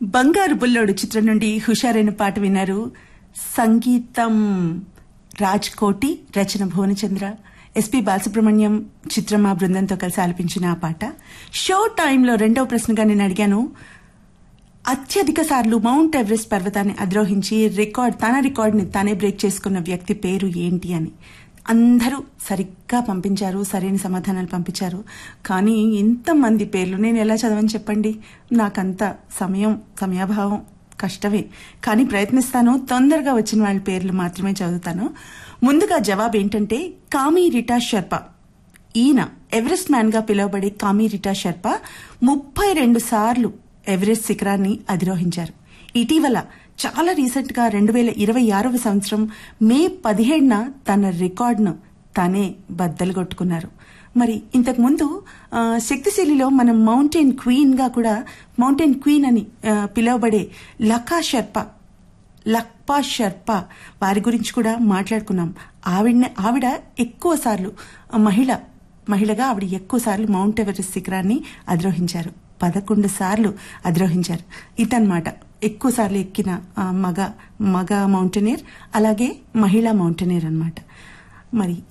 బంగారు బుల్లోడు చిత్రం నుండి హుషారైన పాట విన్నారు సంగీతం రాజ్ కోటి రచన భువనచంద్ర ఎస్పి బాలసుబ్రహ్మణ్యం చిత్రమా బృందంతో కలిసి ఆలపించిన ఆ పాట షో టైంలో రెండవ ప్రశ్నగా నేను అడిగాను అత్యధిక సార్లు మౌంట్ ఎవరెస్ట్ పర్వతాన్ని అధిరోహించి రికార్డ్ తన రికార్డుని తానే బ్రేక్ చేసుకున్న వ్యక్తి పేరు ఏంటి అని అందరూ సరిగ్గా పంపించారు సరైన సమాధానాలు పంపించారు కానీ ఇంతమంది పేర్లు నేను ఎలా చదవని చెప్పండి నాకంత సమయం సమయాభావం కష్టమే కానీ ప్రయత్నిస్తాను తొందరగా వచ్చిన వాళ్ళ పేర్లు మాత్రమే చదువుతాను ముందుగా జవాబు ఏంటంటే కామి రిటా షర్ప ఈయన ఎవరెస్ట్ మ్యాన్ గా పిలువబడే కామి రిటా షర్ప ముప్పై రెండు సార్లు ఎవరెస్ట్ శిఖరాన్ని అధిరోహించారు ఇటీవల చాలా రీసెంట్ గా రెండు వేల ఇరవై ఆరవ సంవత్సరం మే పదిహేడున తన రికార్డును తానే బద్దలు కొట్టుకున్నారు మరి ఇంతకు ముందు ఆ, శక్తిశైలిలో మనం మౌంటైన్ క్వీన్ గా కూడా మౌంటైన్ క్వీన్ అని ఆ, పిలువబడే లకా షర్ప లక్పా షర్ప వారి గురించి కూడా మాట్లాడుకున్నాం ఆవిడ ఆవిడ ఎక్కువ సార్లు మహిళ మహిళగా ఆవిడ ఎక్కువ సార్లు మౌంట్ ఎవరెస్ట్ శిఖరాన్ని అధిరోహించారు పదకొండు సార్లు అధిరోహించారు ఇతన్నమాట ఎక్కువ సార్లు ఎక్కిన ఆ, మగ మగ మౌంటైనర్ అలాగే మహిళా మౌంటైనర్ అన్నమాట మరి